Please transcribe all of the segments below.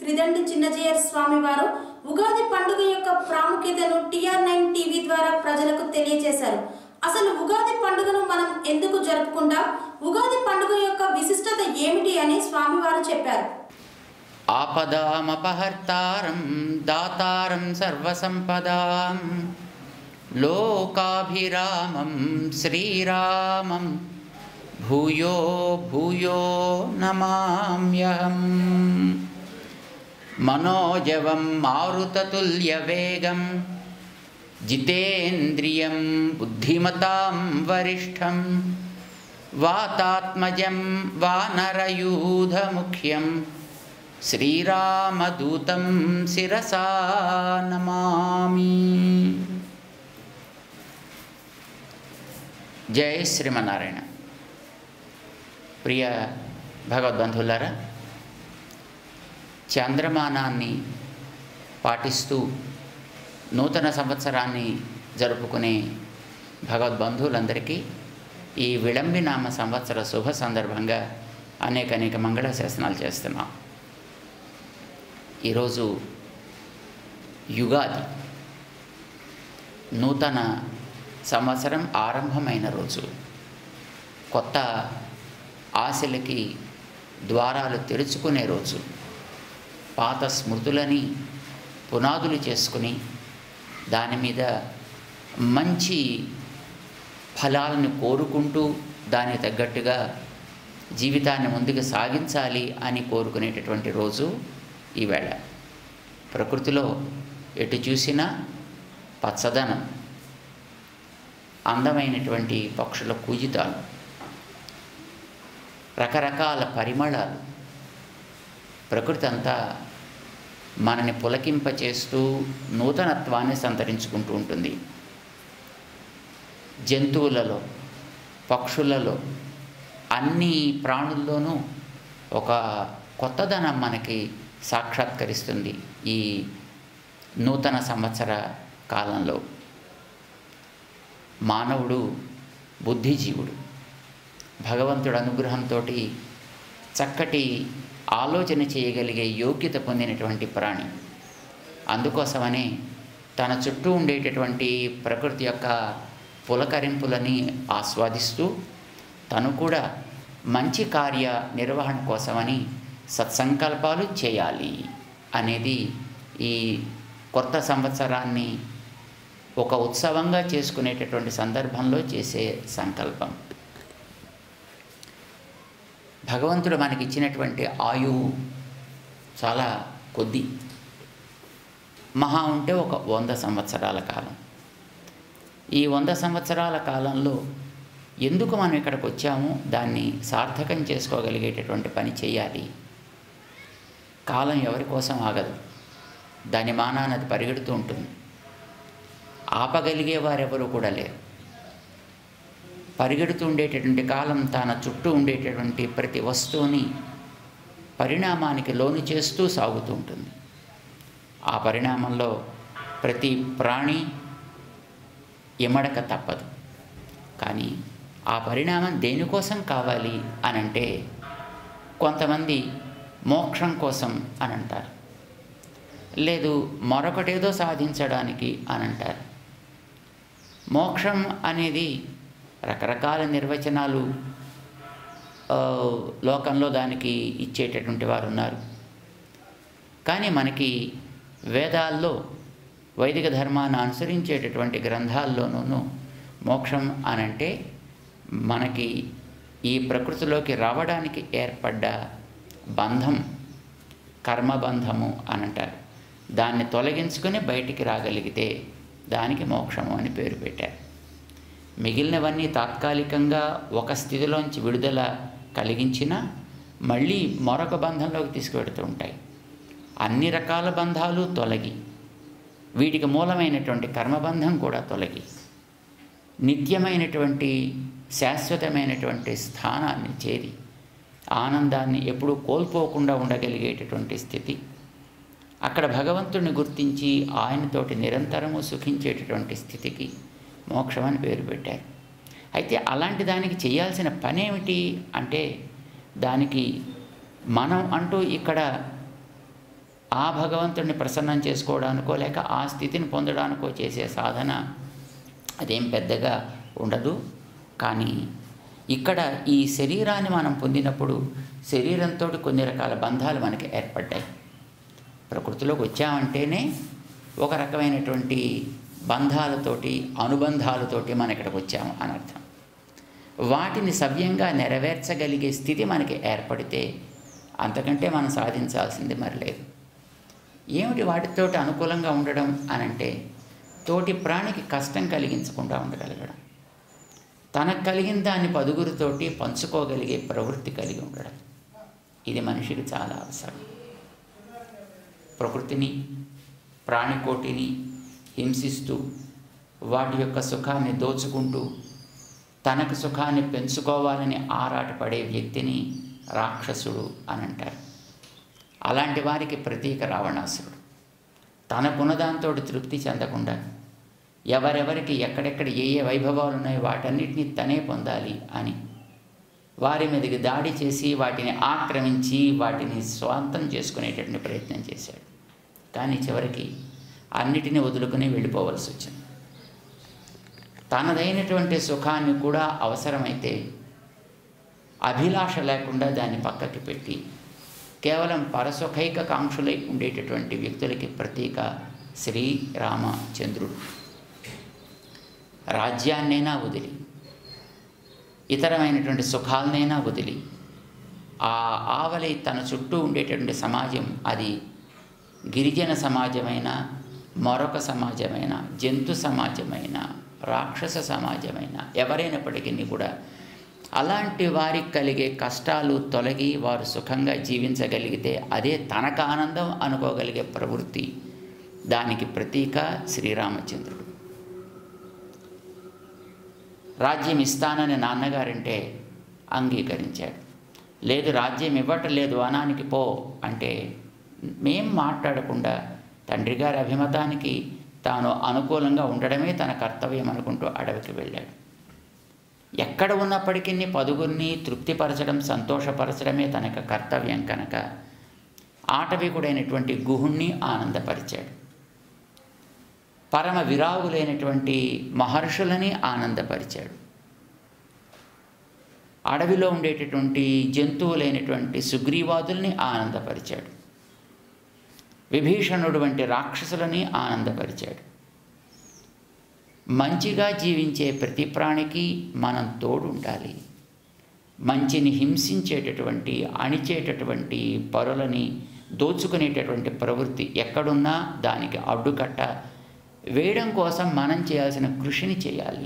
త్రిదండి చిన్నజీయర్ స్వామి వారు ఉగాది పండుగ యొక్క ప్రాముఖ్యతను టిఆర్ నైన్ టీవీ ద్వారా ప్రజలకు తెలియజేశారు అసలు ఉగాది పండుగను మనం ఎందుకు జరుపుకుంటాం ఉగాది పండుగ యొక్క విశిష్టత ఏమిటి అని స్వామివారు చెప్పారు ఆపదామపహర్తారం దాతారం సర్వసంపదాం లోకాభిరామం శ్రీరామం భూయో భూయో నమామ్యహం మనోజవం మారుతతుల్యవేగం జితేంద్రియం బుద్ధిమతాం వరిష్టం వాతాత్మజం వానరయూధముఖ్యం శ్రీరామదూతం శిరసా నమామి జై శ్రీమన్నారాయణ ప్రియ భగవద్బంధువులారా చంద్రమానాన్ని పాటిస్తూ నూతన సంవత్సరాన్ని జరుపుకునే భగవద్బంధువులందరికీ ఈ విళంబినామ సంవత్సర శుభ సందర్భంగా అనేక అనేక మంగళ శాసనాలు చేస్తున్నాం ఈరోజు యుగాది నూతన సంవత్సరం ఆరంభమైన రోజు కొత్త ఆశలకి ద్వారాలు తెరుచుకునే రోజు పాత స్మృతులని పునాదులు చేసుకుని దాని మీద మంచి ఫలాలను కోరుకుంటూ దానికి తగ్గట్టుగా జీవితాన్ని ముందుకు సాగించాలి అని కోరుకునేటటువంటి రోజు ఈవేళ ప్రకృతిలో ఎటు చూసినా పచ్చదనం అందమైనటువంటి పక్షుల కూజితాలు రకరకాల పరిమళాలు ప్రకృతి అంతా మనని పులకింపచేస్తూ నూతనత్వాన్ని సంతరించుకుంటూ ఉంటుంది జంతువులలో పక్షులలో అన్ని ప్రాణుల్లోనూ ఒక కొత్తదనం మనకి సాక్షాత్కరిస్తుంది ఈ నూతన సంవత్సర కాలంలో మానవుడు బుద్ధిజీవుడు భగవంతుడి అనుగ్రహంతో చక్కటి ఆలోచన చేయగలిగే యోగ్యత పొందినటువంటి ప్రాణి అందుకోసమనే తన చుట్టూ ఉండేటటువంటి ప్రకృతి యొక్క పులకరింపులని ఆస్వాదిస్తూ తను కూడా మంచి కార్య నిర్వహణ కోసమని సత్సంకల్పాలు చేయాలి అనేది ఈ కొత్త సంవత్సరాన్ని ఒక ఉత్సవంగా చేసుకునేటటువంటి సందర్భంలో చేసే సంకల్పం భగవంతుడు మనకి ఇచ్చినటువంటి ఆయువు చాలా కొద్ది మహా ఉంటే ఒక వంద సంవత్సరాల కాలం ఈ వంద సంవత్సరాల కాలంలో ఎందుకు మనం ఇక్కడికి వచ్చామో దాన్ని సార్థకం చేసుకోగలిగేటటువంటి పని చేయాలి కాలం ఎవరి కోసం ఆగదు దాని మానాన్ని అది పరిగెడుతూ ఉంటుంది ఆపగలిగే వారెవరూ కూడా లేరు పరిగెడుతూ ఉండేటటువంటి కాలం తన చుట్టూ ఉండేటటువంటి ప్రతి వస్తువుని పరిణామానికి లోను చేస్తూ సాగుతూ ఉంటుంది ఆ పరిణామంలో ప్రతి ప్రాణి ఎమడక తప్పదు కానీ ఆ పరిణామం దేనికోసం కావాలి అని అంటే కొంతమంది మోక్షం కోసం అని అంటారు లేదు మరొకటేదో సాధించడానికి అని అంటారు మోక్షం అనేది రకరకాల నిర్వచనాలు ఆ, లోకంలో దానికి ఇచ్చేటటువంటి వారు ఉన్నారు కానీ మనకి వేదాల్లో వైదిక ధర్మాన్ని అనుసరించేటటువంటి గ్రంథాల్లోనూ మోక్షం అనంటే మనకి ఈ ప్రకృతిలోకి రావడానికి ఏర్పడ్డ బంధం కర్మబంధము అని అంటారు దాన్ని తొలగించుకొని బయటికి రాగలిగితే దానికి మోక్షము అని పేరు పెట్టారు మిగిలినవన్నీ తాత్కాలికంగా ఒక స్థితిలోంచి విడుదల కలిగించినా మళ్ళీ మరొక బంధంలోకి తీసుకువెడుతూ ఉంటాయి అన్ని రకాల బంధాలు తొలగి వీటికి మూలమైనటువంటి కర్మబంధం కూడా తొలగి నిత్యమైనటువంటి శాశ్వతమైనటువంటి స్థానాన్ని చేరి ఆనందాన్ని ఎప్పుడూ కోల్పోకుండా ఉండగలిగేటటువంటి స్థితి అక్కడ భగవంతుడిని గుర్తించి ఆయనతోటి నిరంతరము సుఖించేటటువంటి స్థితికి మోక్షం అని పేరు పెట్టారు అయితే అలాంటి దానికి చేయాల్సిన పనేమిటి అంటే దానికి మనం అంటూ ఇక్కడ ఆ భగవంతుడిని ప్రసన్నం చేసుకోవడానికో లేక ఆ స్థితిని పొందడానికో చేసే సాధన అదేం పెద్దగా ఉండదు కానీ ఇక్కడ ఈ శరీరాన్ని మనం పొందినప్పుడు శరీరంతో కొన్ని రకాల బంధాలు మనకి ఏర్పడ్డాయి ప్రకృతిలోకి వచ్చామంటేనే ఒక రకమైనటువంటి బంధాలతోటి అనుబంధాలతోటి మనం ఇక్కడికి వచ్చాము అని అర్థం వాటిని సవ్యంగా నెరవేర్చగలిగే స్థితి మనకి ఏర్పడితే అంతకంటే మనం సాధించాల్సింది మరి లేదు ఏమిటి వాటితోటి అనుకూలంగా ఉండడం అని అంటే తోటి ప్రాణికి కష్టం కలిగించకుండా ఉండగలగడం తనకు కలిగిన దాన్ని పదుగురితోటి పంచుకోగలిగే ప్రవృత్తి కలిగి ఉండడం ఇది మనిషికి చాలా అవసరం ప్రకృతిని ప్రాణికోటిని హింసిస్తూ వాటి యొక్క సుఖాన్ని దోచుకుంటూ తనకు సుఖాన్ని పెంచుకోవాలని ఆరాటపడే వ్యక్తిని రాక్షసుడు అని అంటారు అలాంటి వారికి ప్రతీక రావణాసురుడు తనకున్నదాంతో తృప్తి చెందకుండా ఎవరెవరికి ఎక్కడెక్కడ ఏ ఏ వైభవాలు ఉన్నాయో వాటన్నిటినీ తనే పొందాలి అని వారి మీదకి దాడి చేసి వాటిని ఆక్రమించి వాటిని స్వాంతం చేసుకునేటటువంటి ప్రయత్నం చేశాడు కానీ చివరికి అన్నిటినీ వదులుకుని వెళ్ళిపోవలసి వచ్చింది తనదైనటువంటి సుఖాన్ని కూడా అవసరమైతే అభిలాష లేకుండా దాన్ని పక్కకి పెట్టి కేవలం పరసుఖైక కాంక్షులై ఉండేటటువంటి వ్యక్తులకి ప్రతీక శ్రీరామచంద్రుడు రాజ్యాన్నైనా వదిలి ఇతరమైనటువంటి సుఖాలనైనా వదిలి ఆ ఆవలి తన చుట్టూ ఉండేటటువంటి సమాజం అది గిరిజన సమాజమైన మరొక సమాజమైన జంతు సమాజమైన రాక్షస సమాజమైన ఎవరైనప్పటికీ కూడా అలాంటి వారికి కలిగే కష్టాలు తొలగి వారు సుఖంగా జీవించగలిగితే అదే తనకు ఆనందం అనుకోగలిగే ప్రవృత్తి దానికి ప్రతీక శ్రీరామచంద్రుడు రాజ్యం ఇస్తానని నాన్నగారంటే అంగీకరించాడు లేదు రాజ్యం ఇవ్వటం లేదు వనానికి పో అంటే మేం మాట్లాడకుండా తండ్రి గారి అభిమతానికి తాను అనుకూలంగా ఉండడమే తన కర్తవ్యం అనుకుంటూ అడవికి వెళ్ళాడు ఎక్కడ ఉన్నప్పటికీ పదుగురిని తృప్తిపరచడం సంతోషపరచడమే తనకు కర్తవ్యం కనుక ఆటవికుడైనటువంటి గుహుణ్ణి ఆనందపరిచాడు పరమ విరాగులైనటువంటి మహర్షులని ఆనందపరిచాడు అడవిలో ఉండేటటువంటి జంతువులైనటువంటి సుగ్రీవాదుల్ని ఆనందపరిచాడు విభీషణుడు వంటి రాక్షసులని ఆనందపరిచాడు మంచిగా జీవించే ప్రతి ప్రాణికి మనం తోడుండాలి మంచిని హింసించేటటువంటి అణిచేటటువంటి పరులని దోచుకునేటటువంటి ప్రవృత్తి ఎక్కడున్నా దానికి అడ్డుకట్ట వేయడం కోసం మనం చేయాల్సిన కృషిని చేయాలి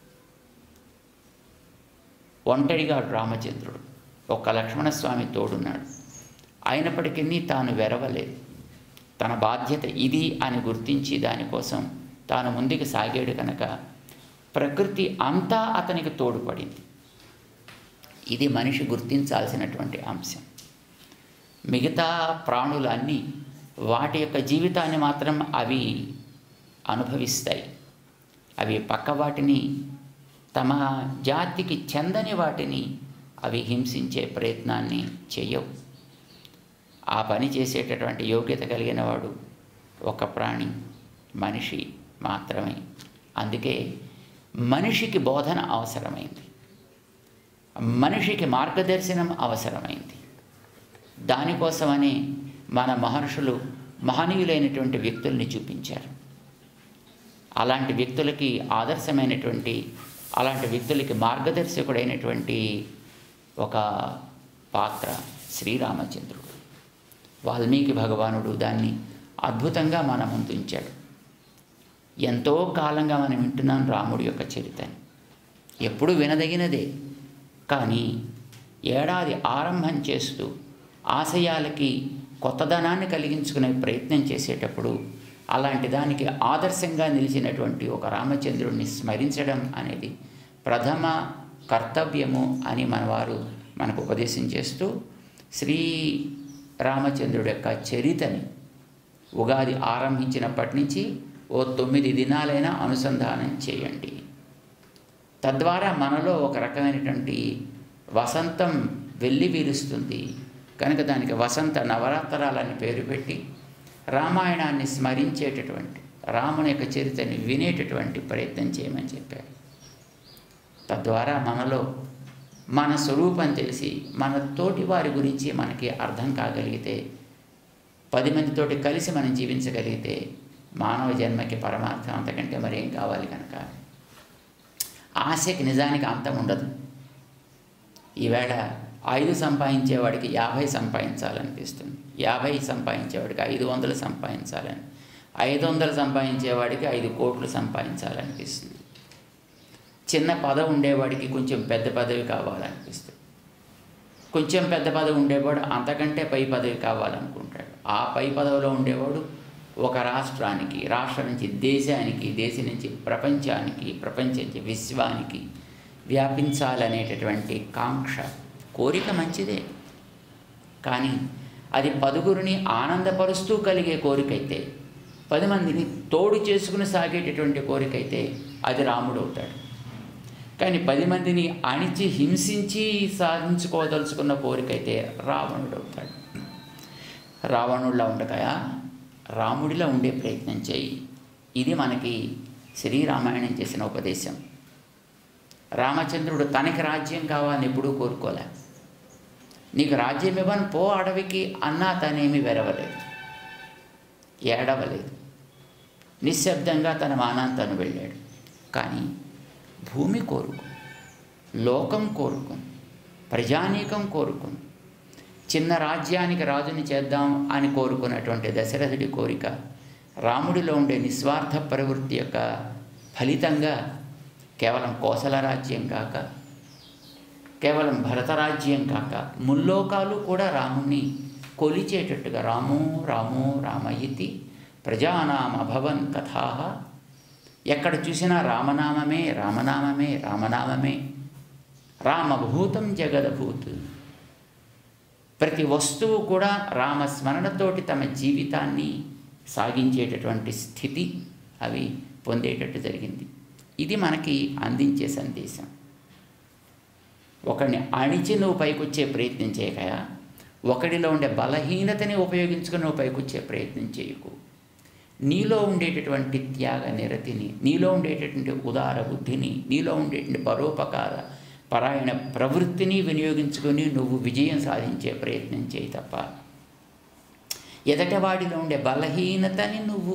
ఒంటరిగా రామచంద్రుడు ఒక్క లక్ష్మణస్వామి తోడున్నాడు అయినప్పటికీ తాను వెరవలేదు తన బాధ్యత ఇది అని గుర్తించి దానికోసం తాను ముందుకు సాగాడు కనుక ప్రకృతి అంతా అతనికి తోడ్పడింది ఇది మనిషి గుర్తించాల్సినటువంటి అంశం మిగతా ప్రాణులన్నీ వాటి యొక్క జీవితాన్ని మాత్రం అవి అనుభవిస్తాయి అవి పక్క వాటిని తమ జాతికి చెందని వాటిని అవి హింసించే ప్రయత్నాన్ని చెయ్యవు ఆ పని చేసేటటువంటి యోగ్యత కలిగిన వాడు ఒక ప్రాణి మనిషి మాత్రమే అందుకే మనిషికి బోధన అవసరమైంది మనిషికి మార్గదర్శనం అవసరమైంది దానికోసమని మన మహర్షులు మహనీయులైనటువంటి వ్యక్తుల్ని చూపించారు అలాంటి వ్యక్తులకి ఆదర్శమైనటువంటి అలాంటి వ్యక్తులకి మార్గదర్శకుడైనటువంటి ఒక పాత్ర శ్రీరామచంద్రుడు వాల్మీకి భగవానుడు దాన్ని అద్భుతంగా మన ముందు ఉంచాడు ఎంతో కాలంగా మనం వింటున్నాం రాముడి యొక్క చరిత్రని ఎప్పుడు వినదగినదే కానీ ఏడాది ఆరంభం చేస్తూ ఆశయాలకి కొత్తదనాన్ని కలిగించుకునే ప్రయత్నం చేసేటప్పుడు అలాంటి దానికి ఆదర్శంగా నిలిచినటువంటి ఒక రామచంద్రుడిని స్మరించడం అనేది ప్రథమ కర్తవ్యము అని మనవారు మనకు ఉపదేశం చేస్తూ శ్రీ రామచంద్రుడి యొక్క చరితని ఉగాది ఆరంభించినప్పటి నుంచి ఓ తొమ్మిది దినాలైనా అనుసంధానం చేయండి తద్వారా మనలో ఒక రకమైనటువంటి వసంతం వెళ్ళి వీరుస్తుంది కనుక దానికి వసంత నవరాత్రాలని పేరు పెట్టి రామాయణాన్ని స్మరించేటటువంటి రాముని యొక్క చరిత్రని వినేటటువంటి ప్రయత్నం చేయమని చెప్పారు తద్వారా మనలో మన స్వరూపం తెలిసి మన తోటి వారి గురించి మనకి అర్థం కాగలిగితే పది మందితోటి కలిసి మనం జీవించగలిగితే మానవ జన్మకి పరమార్థం అంతకంటే మరేం కావాలి కనుక ఆశకి నిజానికి అంతం ఉండదు ఈవేళ ఐదు సంపాదించేవాడికి యాభై సంపాదించాలనిపిస్తుంది యాభై సంపాదించేవాడికి ఐదు వందలు సంపాదించాలని ఐదు వందలు సంపాదించేవాడికి ఐదు కోట్లు సంపాదించాలనిపిస్తుంది చిన్న పదవి ఉండేవాడికి కొంచెం పెద్ద పదవి కావాలనిపిస్తుంది కొంచెం పెద్ద పదవి ఉండేవాడు అంతకంటే పై పదవి కావాలనుకుంటాడు ఆ పై పదవిలో ఉండేవాడు ఒక రాష్ట్రానికి రాష్ట్రం నుంచి దేశానికి దేశం నుంచి ప్రపంచానికి ప్రపంచం నుంచి విశ్వానికి వ్యాపించాలనేటటువంటి కాంక్ష కోరిక మంచిదే కానీ అది పదుగురిని ఆనందపరుస్తూ కలిగే కోరికైతే పది మందిని తోడు చేసుకుని సాగేటటువంటి కోరికైతే అది రాముడు అవుతాడు కానీ పది మందిని అణిచి హింసించి సాధించుకోదలుచుకున్న కోరికైతే రావణుడు అవుతాడు రావణుడిలా ఉండకయా రాముడిలా ఉండే ప్రయత్నం చేయి ఇది మనకి శ్రీరామాయణం చేసిన ఉపదేశం రామచంద్రుడు తనకి రాజ్యం కావాలని ఎప్పుడూ కోరుకోలే నీకు రాజ్యం ఇవ్వని పో అడవికి అన్నా తనేమి వెరవలేదు ఏడవలేదు నిశ్శబ్దంగా తన మానాన్ని తను వెళ్ళాడు కానీ భూమి కోరుకుంది లోకం కోరుకుంది ప్రజానీకం కోరుకుంది చిన్న రాజ్యానికి రాజుని చేద్దాం అని కోరుకున్నటువంటి దశరథుడి కోరిక రాముడిలో ఉండే నిస్వార్థ ప్రవృత్తి యొక్క ఫలితంగా కేవలం కోసల రాజ్యం కాక కేవలం భరతరాజ్యం కాక ముల్లోకాలు కూడా రాముణ్ణి కొలిచేటట్టుగా రాము రాము రామయితి ప్రజానాం అభవన్ కథా ఎక్కడ చూసినా రామనామమే రామనామమే రామనామమే రామభూతం జగదభూత్ ప్రతి వస్తువు కూడా రామస్మరణతోటి తమ జీవితాన్ని సాగించేటటువంటి స్థితి అవి పొందేటట్టు జరిగింది ఇది మనకి అందించే సందేశం ఒకడిని అణిచి నువ్వు పైకొచ్చే ప్రయత్నం చేయకయా ఒకడిలో ఉండే బలహీనతని ఉపయోగించుకుని నువ్వు పైకొచ్చే ప్రయత్నం చేయకు నీలో ఉండేటటువంటి త్యాగ నిరతిని నీలో ఉండేటటువంటి ఉదార బుద్ధిని నీలో ఉండేటువంటి పరోపకార పరాయణ ప్రవృత్తిని వినియోగించుకొని నువ్వు విజయం సాధించే ప్రయత్నం చేయి తప్ప ఎదటవాడిలో ఉండే బలహీనతని నువ్వు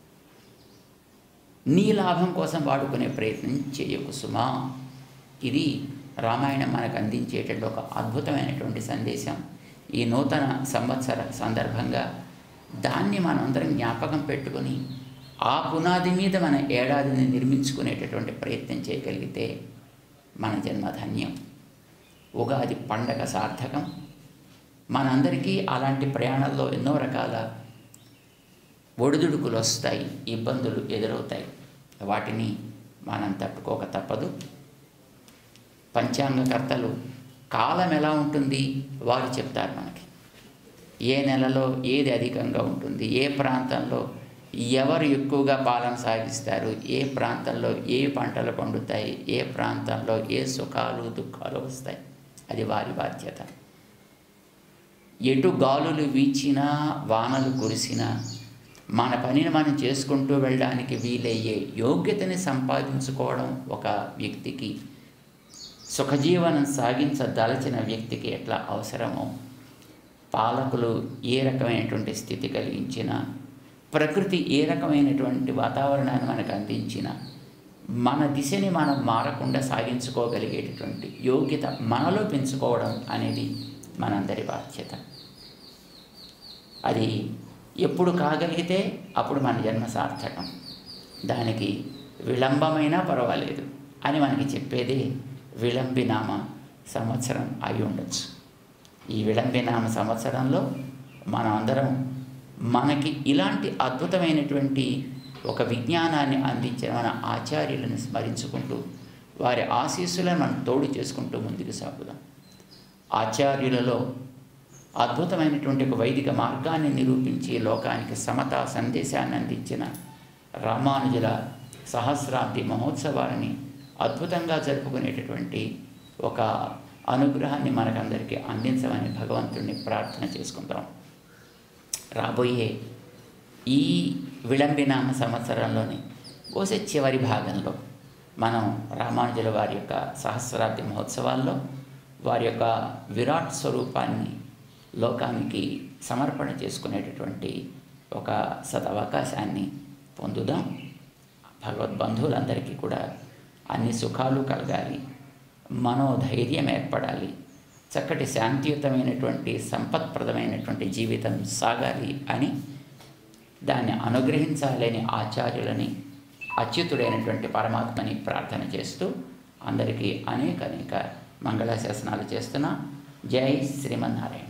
నీ లాభం కోసం వాడుకునే ప్రయత్నం చేయకు సుమా ఇది రామాయణం మనకు అందించేటటువంటి ఒక అద్భుతమైనటువంటి సందేశం ఈ నూతన సంవత్సర సందర్భంగా దాన్ని మనందరం జ్ఞాపకం పెట్టుకొని ఆ పునాది మీద మన ఏడాదిని నిర్మించుకునేటటువంటి ప్రయత్నం చేయగలిగితే మన జన్మ ధన్యం ఉగాది పండగ సార్థకం మనందరికీ అలాంటి ప్రయాణాల్లో ఎన్నో రకాల ఒడిదుడుకులు వస్తాయి ఇబ్బందులు ఎదురవుతాయి వాటిని మనం తట్టుకోక తప్పదు పంచాంగకర్తలు కాలం ఎలా ఉంటుంది వారు చెప్తారు మనకి ఏ నెలలో ఏది అధికంగా ఉంటుంది ఏ ప్రాంతంలో ఎవరు ఎక్కువగా పాలన సాగిస్తారు ఏ ప్రాంతంలో ఏ పంటలు పండుతాయి ఏ ప్రాంతంలో ఏ సుఖాలు దుఃఖాలు వస్తాయి అది వారి బాధ్యత ఎటు గాలులు వీచినా వానలు కురిసినా మన పనిని మనం చేసుకుంటూ వెళ్ళడానికి వీలయ్యే యోగ్యతని సంపాదించుకోవడం ఒక వ్యక్తికి సుఖజీవనం సాగించదలచిన వ్యక్తికి ఎట్లా అవసరమో పాలకులు ఏ రకమైనటువంటి స్థితి కలిగించిన ప్రకృతి ఏ రకమైనటువంటి వాతావరణాన్ని మనకు అందించిన మన దిశని మనం మారకుండా సాగించుకోగలిగేటటువంటి యోగ్యత మనలో పెంచుకోవడం అనేది మనందరి బాధ్యత అది ఎప్పుడు కాగలిగితే అప్పుడు మన జన్మ సార్థకం దానికి విళంబమైనా పర్వాలేదు అని మనకి చెప్పేదే విళంబినామ సంవత్సరం అయి ఉండొచ్చు ఈ విళంబినామ సంవత్సరంలో మనం అందరం మనకి ఇలాంటి అద్భుతమైనటువంటి ఒక విజ్ఞానాన్ని అందించిన మన ఆచార్యులను స్మరించుకుంటూ వారి ఆశీస్సులను మనం తోడు చేసుకుంటూ ముందుకు సాగుదాం ఆచార్యులలో అద్భుతమైనటువంటి ఒక వైదిక మార్గాన్ని నిరూపించి లోకానికి సమతా సందేశాన్ని అందించిన రామానుజుల సహస్రాబ్ది మహోత్సవాలని అద్భుతంగా జరుపుకునేటటువంటి ఒక అనుగ్రహాన్ని మనకందరికీ అందించమని భగవంతుడిని ప్రార్థన చేసుకుందాం రాబోయే ఈ విళంబినామ సంవత్సరంలోని కోసే చివరి భాగంలో మనం రామానుజుల వారి యొక్క సహస్రాబ్ది మహోత్సవాల్లో వారి యొక్క విరాట్ స్వరూపాన్ని లోకానికి సమర్పణ చేసుకునేటటువంటి ఒక సదవకాశాన్ని పొందుదాం భగవద్బంధువులందరికీ కూడా అన్ని సుఖాలు కలగాలి మనోధైర్యం ఏర్పడాలి చక్కటి శాంతియుతమైనటువంటి సంపత్ప్రదమైనటువంటి జీవితం సాగాలి అని దాన్ని అనుగ్రహించాలని ఆచార్యులని అచ్యుతుడైనటువంటి పరమాత్మని ప్రార్థన చేస్తూ అందరికీ అనేక అనేక మంగళాశాసనాలు చేస్తున్నా జై శ్రీమన్నారాయణ